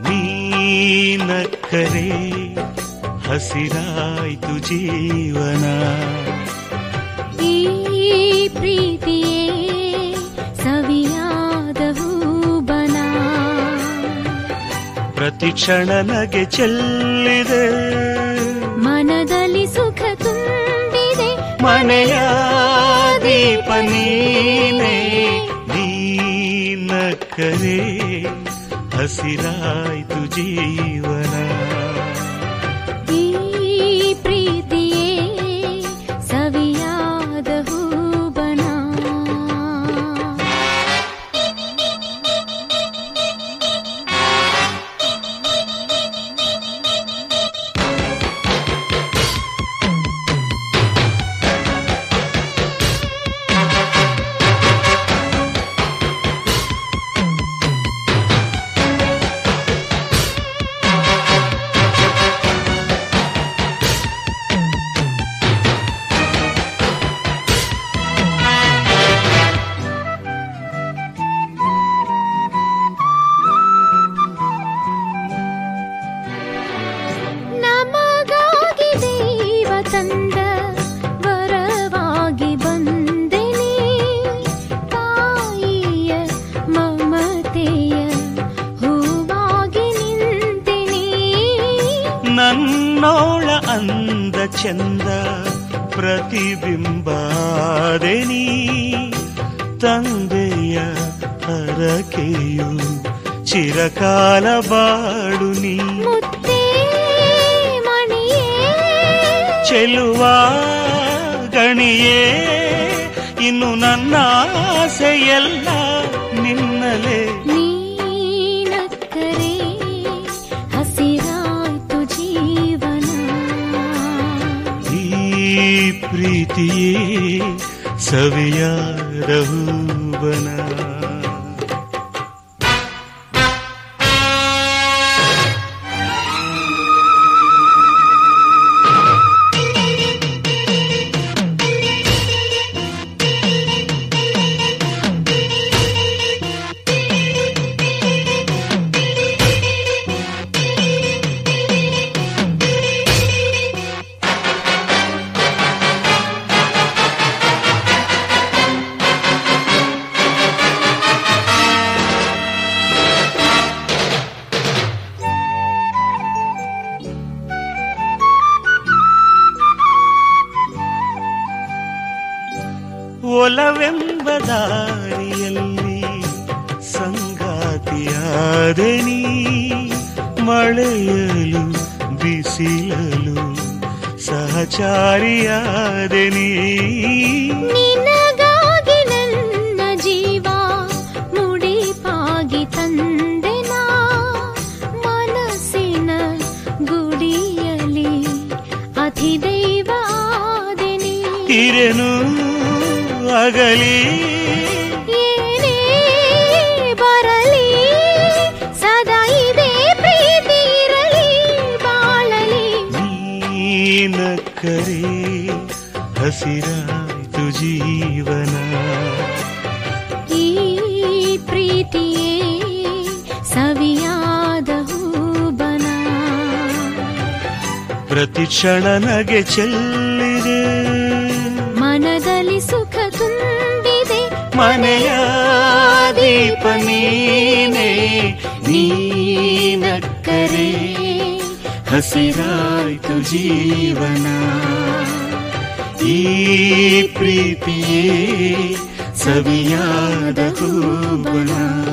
ನೀನಕ್ಕರೆ ಹಸಿರಾಯ್ತು ಜೀವನ ಈ ಪ್ರೀತಿಯೇ ಸವಿಯಾದ ಹೂಬನ ಪ್ರತಿ ಕ್ಷಣ ನಗೆ ಚೆಲ್ಲಿದೆ ಮನದಲ್ಲಿ ಸುಖ ತುಂಬಿದೆ ಮನೆಯ ದೀಪ ನೀನೆ ನೀನಕ್ಕರೆ ಹಸಿರಾಯ್ತು ಜೀವನ ಈ ಪ್ರೀತಿಯೇ ಸವಿಯಾದ ಹೂಬನ ನಮಗಾಗಿ ದೇವ ತಂದ ವರವಾಗಿ ಬಂದೆ ನೀ ತಾಯಿಯ ಮಮತೆಯ ಹೂವಾಗಿ ನಿಂತೆ ನೀ ನನ್ನೋಳ ಅಂದ ಚಂದ ಪ್ರತಿಬಿಂಬಾದೆ ನೀ ತಂದೆಯ ಹರಕೆಯು ಚಿರಕಾಲ ಬಾಳು ನೀ ಮುತ್ತೇ ಮಣಿಯೇ ಚೆಲುವ ಗಣಿಯೇ ಇನ್ನು ನನ್ನ ಆಸೆಯೆಲ್ಲ ನಿನ್ನಲೇ ನೀನಕ್ಕರೆ ಹಸಿರಾಯ್ತು ಜೀವನ ಈ ಪ್ರೀತಿಯೇ ಸವಿಯಾದ ಹೂವನ ಒಲವೆಂಬ ದಾರಿಯಲ್ಲಿ ಸಂಗಾತಿಯಾದೆ ನೀ ಮಳೆಯಲು ಬಿಸಿಲಲು ಸಹಚಾರಿಯಾದೆ ನೀ ನಿನಗಾಗಿ ನನ್ನ ಜೀವ ಮುಡಿಪಾಗಿ ತಂದೆನ ಮನಸ್ಸಿನ ಗುಡಿಯಲಿ ಅಧಿದೈವ ಆದೆನಿ ಇರೆನು ಅಗಲಿ ಏನೇ ಬರಲಿ ಸದಾ ಇದೇ ಪ್ರೀತಿ ಇರಲಿ ಬಾಳಲಿ ನೀನಕ್ಕರೆ ಹಸಿರಾಯ್ತು ಜೀವನ ಈ ಪ್ರೀತಿಯೇ ಸವಿಯಾದ ಹೂಬನ ಪ್ರತಿ ಕ್ಷಣ ನಗೆ ಚೆಲ್ಲಿದೆ ಮನದಲ್ಲಿ ಸುಖ ತುಂಬಿದೆ ಮನೆಯ ದೀಪ ನೀನೆ ನೀನಕ್ಕರೆ ಹಸಿರಾಯ್ತು ಜೀವನ ಈ ಪ್ರೀತಿಯೇ ಸವಿಯಾದ ಹೂವನ